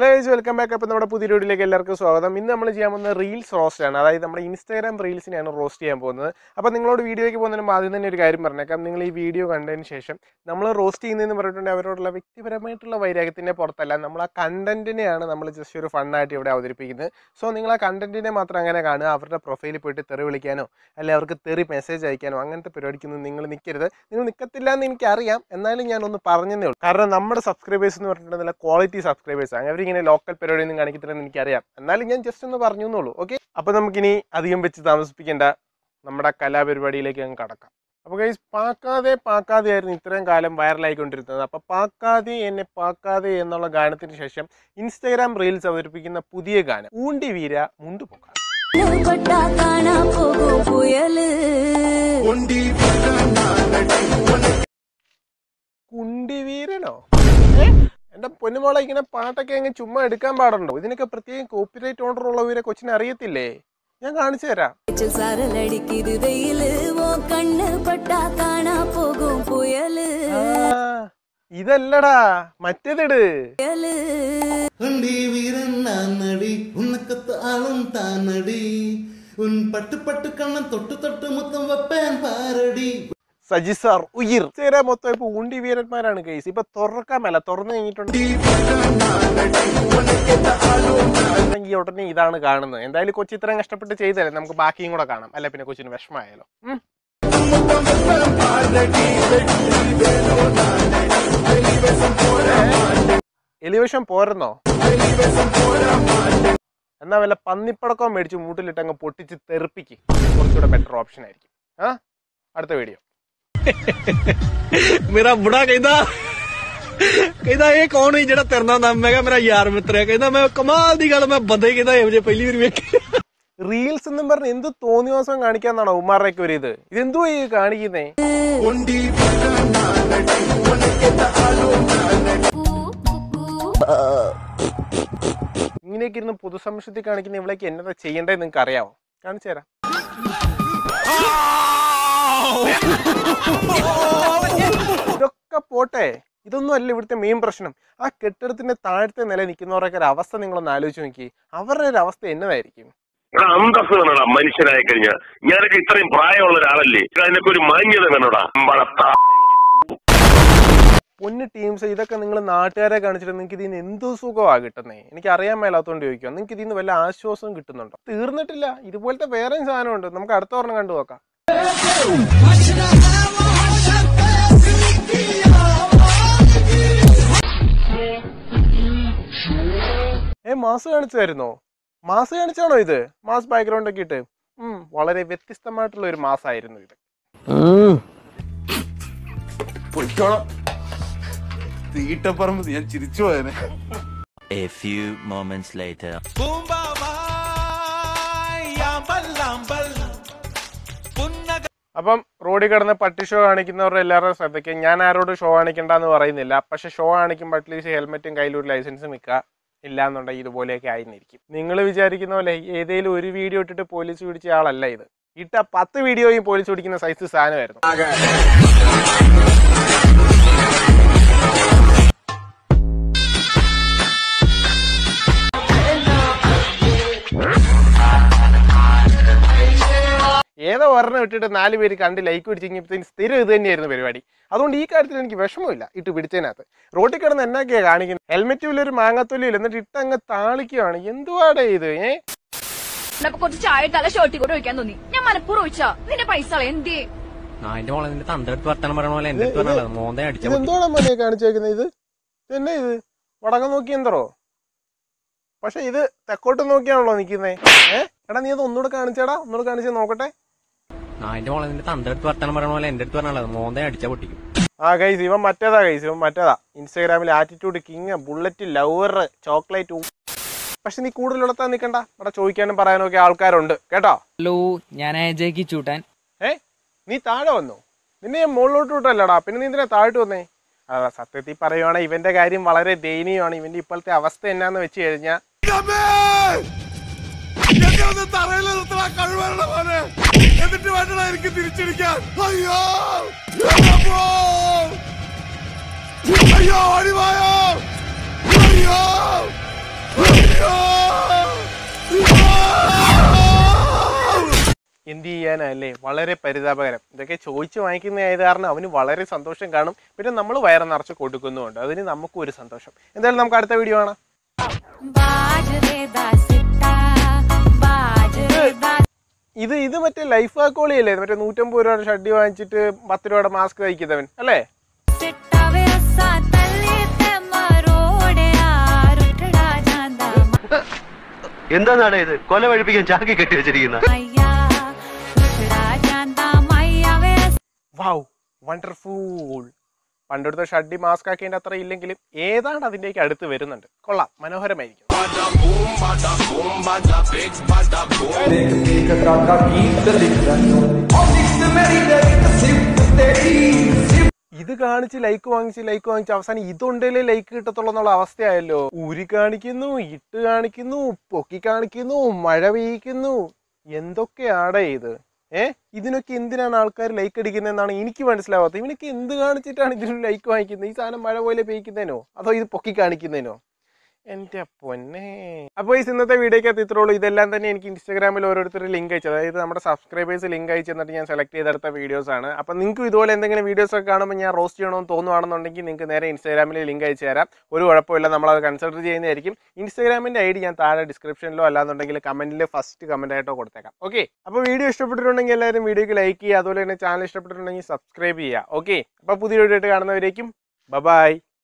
Hello welcome back അപ്പോൾ നമ്മുടെ പുതിയ വീഡിയോയിലേക്ക് എല്ലാവർക്കും സ്വാഗതം ഇന്ന് നമ്മൾ ചെയ്യാൻ പോകുന്നത് റീൽസ് റോസ്റ്റ് ആണ് അതായത് നമ്മുടെ ഇൻസ്റ്റാഗ്രാം റീൽസിനെയാണ് റോസ്റ്റ് ചെയ്യാൻ പോകുന്നത് അപ്പോൾ നിങ്ങളോട് വീഡിയോയ്ക്ക് പോകുന്നതിന് മുമ്പ് ആദ്യം തന്നെ ഒരു കാര്യം പറഞ്ഞേക്കാം നിങ്ങൾ ഈ വീഡിയോ കണ്ടതിന് ശേഷം നമ്മൾ റോസ്റ്റ് ചെയ്യുന്നതെന്ന് പറഞ്ഞിട്ടുണ്ടെങ്കിൽ അവരോടുള്ള വ്യക്തിപരമായിട്ടുള്ള വൈരാഗ്യത്തിൻ്റെ പുറത്തല്ല നമ്മൾ ആ കണ്ടന്റിനെയാണ് നമ്മൾ ജസ്റ്റ് ഒരു ഫണ്ണായിട്ട് ഇവിടെ അവതരിപ്പിക്കുന്നത് സോ നിങ്ങൾ ആ കണ്ടന്റിനെ മാത്രം അങ്ങനെ കാണുക അവരുടെ പ്രൊഫൈലിൽ പോയിട്ട് തെറി വിളിക്കാനോ അല്ലെങ്കിൽ അവർക്ക് തെറി മെസ്സേജ് അയക്കാനോ അങ്ങനത്തെ പരിപാടിക്കൊന്നും നിങ്ങൾ നിൽക്കരുത് നിങ്ങൾ നിൽക്കത്തില്ല എന്ന് എനിക്കറിയാം എന്നാലും ഞാനൊന്ന് പറഞ്ഞതേ ഉള്ളൂ കാരണം നമ്മുടെ സബ്സ്ക്രൈബേഴ്സ് എന്ന് പറഞ്ഞിട്ടുണ്ടെങ്കിൽ നല്ല ക്വാളിറ്റി സബ്സ്ക്രൈബേഴ്സ് ആണ് അവരിങ്ങനെ ലോക്കൽ പരിപാടിയൊന്നും കാണിക്കത്തില്ലെന്ന് എനിക്കറിയാം എന്നാലും ഞാൻ ജസ്റ്റ് ഒന്ന് പറഞ്ഞു എന്നുള്ളൂ ഓക്കെ അപ്പോൾ നമുക്കിനി അധികം വെച്ച് താമസിപ്പിക്കേണ്ട നമ്മുടെ കലാപരിപാടിയിലേക്ക് അങ്ങ് കടക്കാം അപ്പോൾ ഗൈസ് പാക്കാതെ പാക്കാതെ ആയിരുന്നു ഇത്രയും കാലം വൈറലായിക്കൊണ്ടിരുന്നത് അപ്പോൾ പാക്കാതെ എന്നെ പാക്കാതെ എന്നുള്ള ഗാനത്തിന് ശേഷം ഇൻസ്റ്റാഗ്രാം റീൽസ് അവതരിപ്പിക്കുന്ന പുതിയ ഗാനം ഊണ്ടി വീര മുണ്ടുപോക്കാം பட்டா காணா போகும் புயலு കുണ്ടിവീരനോ ഏ? എന്റെ പൊന്നുമോളെ ഇങ്ങനെ പാട്ടൊക്കെ അങ്ങ് ചുമ്മാ എടുക്കാൻ പാടുണ്ടോ ഇതിനൊക്കെ പ്രത്യേകം കോപ്പിറൈറ്റ് ഓർഡർ ഉള്ളവരെ കൊച്ചിനെ അറിയത്തില്ലേ ഞാൻ കാണിച്ചു തരാം சாரல் அடிக்குது வெயிலு ஓ கண்ணு பட்டா காணா போகும் புயலு ആ, ഇതല്ലടാ മറ്റേതിട് புயலு வண்டி வீரன் நான் நடி உனக்கத்து ஆளும் தான் நடி உன் பட்டு பட்டு கண்ணன் தொட்டு தொட்டு முத்தம் வைப்பேன் பாரடி സജി സാർ ഉയിർ ചേരാ മൊത്തം ഇപ്പൊ ഉണ്ടി വീരന്മാരാണ് കേസ് ഇപ്പൊ തുറക്കാൻ മേല തുറന്നു കഴിഞ്ഞിട്ടുണ്ട് അല്ലെങ്കിൽ ഉടനെ ഇതാണ് കാണുന്നത് എന്തായാലും കൊച്ചി ഇത്രയും കഷ്ടപ്പെട്ട് ചെയ്തല്ലേ നമുക്ക് ബാക്കിയും കൂടെ കാണാം അല്ല പിന്നെ കൊച്ചിന് വിഷമമായാലോ ഉം. എലിവേഷൻ പോരെന്നോ എന്നാ വല്ല പന്നിപ്പടക്കം മേടിച്ച് മൂട്ടിലിട്ട് അങ്ങ് പൊട്ടിച്ച് തെറിപ്പിക്ക് കുറച്ചുകൂടെ ബെറ്റർ ഓപ്ഷൻ ആയിരിക്കും ആ അടുത്ത വീഡിയോ ਮੇਰਾ ਬੁੜਾ ਕਹਿੰਦਾ ਕਹਿੰਦਾ ਇਹ ਕੌਣ ਹੈ ਜਿਹੜਾ ਤੇਰੇ ਨਾਲ ਨਾ ਮੈਂ ਕਿਹਾ ਮੇਰਾ ਯਾਰ ਮਿੱਤਰ ਹੈ ਕਹਿੰਦਾ ਮੈਂ ਕਮਾਲ ਦੀ ਗੱਲ ਮੈਂ ਬੰਦੇ ਹੀ ਕਹਿੰਦਾ ਇਹੋ ਜਿਹੇ ਪਹਿਲੀ ਵਾਰ ਵੇਖੇ റീൽസ് എന്നും പറഞ്ഞ് എന്ത് തോന്നിയ ദിവസം കാണിക്കാന്നാണോ ഉമ്മാരുടെയൊക്കെ ഒരു ഇത് ഇതെന്തോ ഈ കാണിക്കുന്നേ ഇങ്ങനെയൊക്കെ ഇരുന്ന് പൊതുസമൂഹത്തിൽ കാണിക്കുന്ന ഇവിടേക്ക് എന്നതാ ചെയ്യേണ്ടത് നിങ്ങൾക്ക് അറിയാവോ കാണിച്ചു തരാം ഇതൊക്കെ പോട്ടെ ഇതൊന്നും അല്ല ഇവിടുത്തെ മെയിൻ പ്രശ്നം ആ കെട്ടിടത്തിന്റെ താഴത്തെ നില നിൽക്കുന്നവരൊക്കെ ഒരു അവസ്ഥ നിങ്ങളൊന്ന് ആലോചിച്ച് നോക്കി അവരുടെ ഒരു അവസ്ഥ എന്നതായിരിക്കും എടാ അന്തസ് വേണോടാ മനുഷ്യനായി കഴിഞ്ഞാൽ ഞാനൊക്കെ ഇത്രയും പ്രായമുള്ള ഒരാളല്ലേ അതിനൊക്കെ ഒരു മാന്യത വേണോടാ അമ്പളത്താ പൊന്ന് ടീംസ് ഇതൊക്കെ നിങ്ങൾ നാട്ടുകാരെ കാണിച്ചിട്ട് നിങ്ങൾക്ക് ഇതിൽ നിന്ന് എന്ത് സുഖമാ കിട്ടുന്നേ എനിക്ക് അറിയാൻ മേലാത്തോണ്ട് ചോദിക്കുക നിങ്ങൾക്ക് ഇതിൽ നിന്ന് വല്ല ആശ്വാസവും കിട്ടുന്നുണ്ടോ തീർന്നിട്ടില്ല ഇതുപോലത്തെ വേറെയും സാധനമുണ്ട് നമുക്ക് അടുത്ത ഒരെണ്ണം കണ്ടു നോക്കാം ഏ മാസ് കാണിച്ചായിരുന്നോ മാസ് കാണിച്ചാണോ ഇത് മാസ് ബാക്ക്ഗ്രൗണ്ട് ഒക്കെ ഇട്ട് ഉം വളരെ വ്യത്യസ്തമായിട്ടുള്ള ഒരു മാസായിരുന്നു ഇത് പൊയ്ക്കോളാം തീട്ടപ്പറമ്പ് ഞാൻ ചിരിച്ചു പോയനെ A few moments later. അപ്പം റോഡിൽ കിടന്ന് പട്ടി ഷോ കാണിക്കുന്നവരുടെ എല്ലാവരുടെയും ശ്രദ്ധയ്ക്ക് ഞാൻ ആരോട് ഷോ കാണിക്കണ്ടെന്ന് പറയുന്നില്ല പക്ഷെ ഷോ കാണിക്കുമ്പോൾ അറ്റ്ലീസ്റ്റ് ഹെൽമെറ്റും കയ്യിലൊരു ലൈസൻസും വെക്കുക ഇല്ല എന്നുണ്ടെങ്കിൽ ഇതുപോലെയൊക്കെ ആയിരിക്കും നിങ്ങൾ വിചാരിക്കുന്ന പോലെ ഏതെങ്കിലും ഒരു വീഡിയോ ഇട്ടിട്ട് പോലീസ് പിടിച്ച ആളല്ല ഇത് ഇട്ട പത്ത് വീഡിയോയും പോലീസ് പിടിക്കുന്ന സൈസ് സാധനമായിരുന്നു ഏതോ ഒരെണ്ണം ഇട്ടിട്ട് നാല് പേര് കണ്ട് ലൈക്ക് പിടിച്ച് കഴിഞ്ഞപ്പോഴത്തേന് സ്ഥിരം ഇത് തന്നെയായിരുന്നു പരിപാടി അതുകൊണ്ട് ഈ കാര്യത്തിൽ എനിക്ക് വിഷമമില്ല ഇട്ട് പിടിച്ചതിനകത്ത് റോട്ടിൽ കിടന്ന് എന്നൊക്കെയാ കാണിക്കുന്നത് ഹെൽമെറ്റും ഇല്ല ഒരു മാങ്ങാത്തൊലിയില്ല എന്നിട്ട് ഇട്ടങ്ങ് താളിക്കുകയാണ് എന്തുവാടേ ഇത് ഏ അപ്പൊ കുറച്ച് ചായ തല ഷോട്ടി കൂടെ ഒഴിക്കാൻ തോന്നി ഞാൻ മനപ്പൂർവ്വം ഒഴിച്ചാ നിന്റെ പൈസ എന്തേ ആ എന്റെ മോളെ നിന്റെ തണ്ടെടുത്ത് വർത്താനം പറയണ പോലെ എന്റെ അടുത്ത് പറഞ്ഞാൽ മോന്തെ അടിച്ച ഇത് എന്തോടാ മോനെ കാണിച്ചേക്കുന്നത് ഇത് ഇതെന്നെ ഇത് വടക്കം നോക്കി എന്തോ പക്ഷെ ഇത് തെക്കോട്ട് നോക്കിയാണല്ലോ നിൽക്കുന്നേ ഏ എടാ നീ അത് ഒന്നുകൂടെ കാണിച്ചേടാ ഒന്നുകൂടെ കാണിച്ച് നോക്കട്ടെ ആ എന്റെ മോളെ നിന്റെ തണ്ടെടുത്ത് വർത്താനം പറയണ പോലെ എന്റെ അടുത്ത് പറഞ്ഞാൽ മോന്തെ അടിച്ച പൊട്ടിക്കും ആ ഗൈസ് ഇവൻ മറ്റേതാ ഗൈസ് ഇവൻ മറ്റേതാ ഇൻസ്റ്റാഗ്രാമിൽ attitude king bullet lover chocolate പക്ഷെ നീ കൂടുതലുള്ളത്താൻ നിൽക്കണ്ട ഇവിടെ ചോദിക്കാനും പറയാനും ഒക്കെ ആൾക്കാരുണ്ട് കേട്ടോ ഹലോ ഞാൻ അജയ്ക്ക് ചൂട്ടാൻ ഏ നീ താഴെ വന്നു നിന്നെ ഞാൻ മുകളിലോട്ട് വിട്ടല്ലടാ പിന്നെ നീ എന്തിനാ താഴോട്ട് വന്നേ ആ സത്യത്തിൽ പറയുവാണെങ്കിൽ ഇവന്റെ കാര്യം വളരെ ദയനീയമാണ് ഇവന്റെ ഇപ്പോഴത്തെ അവസ്ഥ എന്നാന്ന് വെച്ച് കഴിഞ്ഞാൽ തറയിൽ നിർത്തണ കഴിവരണ പോലെ എന്നിട്ട് വേണ്ടടാ എനിക്ക് തിരിച്ചടിക്കാൻ അയ്യോ അമ്മോ! അയ്യോ ഓടിവായോ അയ്യോ എന്ത് ചെയ്യാനല്ലേ വളരെ പരിതാപകരം ഇതൊക്കെ ചോദിച്ചു വാങ്ങിക്കുന്നതായത് കാരണം അവന് വളരെ സന്തോഷം കാണും പിന്നെ നമ്മൾ വയറ് നിറച്ച് കൊടുക്കുന്നുമുണ്ട് അതിന് നമുക്കും ഒരു സന്തോഷം എന്തായാലും നമുക്ക് അടുത്ത വീഡിയോ കാണാം ഇത് ഇത് മറ്റേ ലൈഫ് ആക്കോളി അല്ലേ മറ്റേ നൂറ്റമ്പത് രൂപയുടെ ഷഡ്ഡി വാങ്ങിച്ചിട്ട് പത്ത് രൂപയുടെ മാസ്ക് തയ്ക്കുന്നവൻ അല്ലേ എന്താ നാടേ ഇത് കൊല വഴിപ്പിക്കാൻ ചാക്കി കെട്ടി വെച്ചിരിക്കുന്ന വൗ വണ്ടർഫുൾ പണ്ടെടുത്ത ഷഡ്ഡി മാസ്ക് ആക്കേണ്ട അത്ര ഇല്ലെങ്കിലും ഏതാണ്ട് അതിൻ്റെയൊക്കെ അടുത്ത് വരുന്നുണ്ട് കൊള്ളാം മനോഹരമായിരിക്കും ഇത് കാണിച്ച് ലൈക്ക് വാങ്ങിച്ച് ലൈക്ക് വാങ്ങിച്ച് അവസാനം ഇതുണ്ടല്ലേ ലൈക്ക് കിട്ടത്തുള്ളൂ എന്നുള്ള അവസ്ഥയായല്ലോ ഊരി കാണിക്കുന്നു ഇട്ട് കാണിക്കുന്നു പൊക്കി കാണിക്കുന്നു മഴ പെയ്യിക്കുന്നു എന്തൊക്കെയാടേ ഇത് ഏ ഇതിനൊക്കെ എന്തിനാണ് ആൾക്കാർ ലൈക്ക് അടിക്കുന്നതെന്നാണ് എനിക്ക് മനസ്സിലാവാത്തത് ഇവനൊക്കെ എന്ത് കാണിച്ചിട്ടാണ് ഇതിന് ലൈക്ക് വാങ്ങിക്കുന്നത് ഈ സാധനം മഴ പോലെ പെയ്യിക്കുന്നതിനോ അതോ ഇത് പൊക്കി കാണിക്കുന്നതിനോ എന്റെ പൊന്നെ അപ്പോൾ ഈ ഇന്നത്തെ വീഡിയോക്കകത്ത് ഇത്രയുള്ളൂ ഇതെല്ലാം തന്നെ എനിക്ക് ഇൻസ്റ്റാഗ്രാമിൽ ഓരോരുത്തർ ലിങ്ക് അയച്ചു അതായത് നമ്മുടെ സബ്സ്ക്രൈബേഴ്സ് ലിങ്ക് അയച്ചു എന്നിട്ട് ഞാൻ സെലക്ട് ചെയ്തെടുത്ത വീഡിയോസ് ആണ് അപ്പോൾ നിങ്ങൾക്ക് ഇതുപോലെ എന്തെങ്കിലും വീഡിയോസ് ഒക്കെ കാണുമ്പോൾ ഞാൻ റോസ്റ്റ് ചെയ്യണമെന്ന് തോന്നുവാണെന്നുണ്ടെങ്കിൽ നിങ്ങൾക്ക് നേരെ ഇൻസ്റ്റാഗ്രാമിൽ ലിങ്ക് അയച്ചു തരാം ഒരു കുഴപ്പമില്ല നമ്മളത് കൺസിഡർ ചെയ്യുന്നതായിരിക്കും ഇൻസ്റ്റാഗ്രാമിൻ്റെ ഐ ഡി ഞാൻ താഴെ ഡിസ്ക്രിപ്ഷനിലോ അല്ലാന്നുണ്ടെങ്കിൽ കമന്റിൽ ഫസ്റ്റ് കമന്റ് ആയിട്ടോ കൊടുത്തേക്കാം ഓക്കെ അപ്പോൾ വീഡിയോ ഇഷ്ടപ്പെട്ടിട്ടുണ്ടെങ്കിൽ എല്ലാവരും വീഡിയോക്ക് ലൈക്ക് ചെയ്യുക അതുപോലെ തന്നെ ചാനൽ ഇഷ്ടപ്പെട്ടിട്ടുണ്ടെങ്കിൽ സബ്സ്ക്രൈബ് ചെയ്യുക ഓക്കെ അപ്പോൾ പുതിയ വീഡിയോ ആയിട്ട് കാണുന്നവരേക്കും ബൈ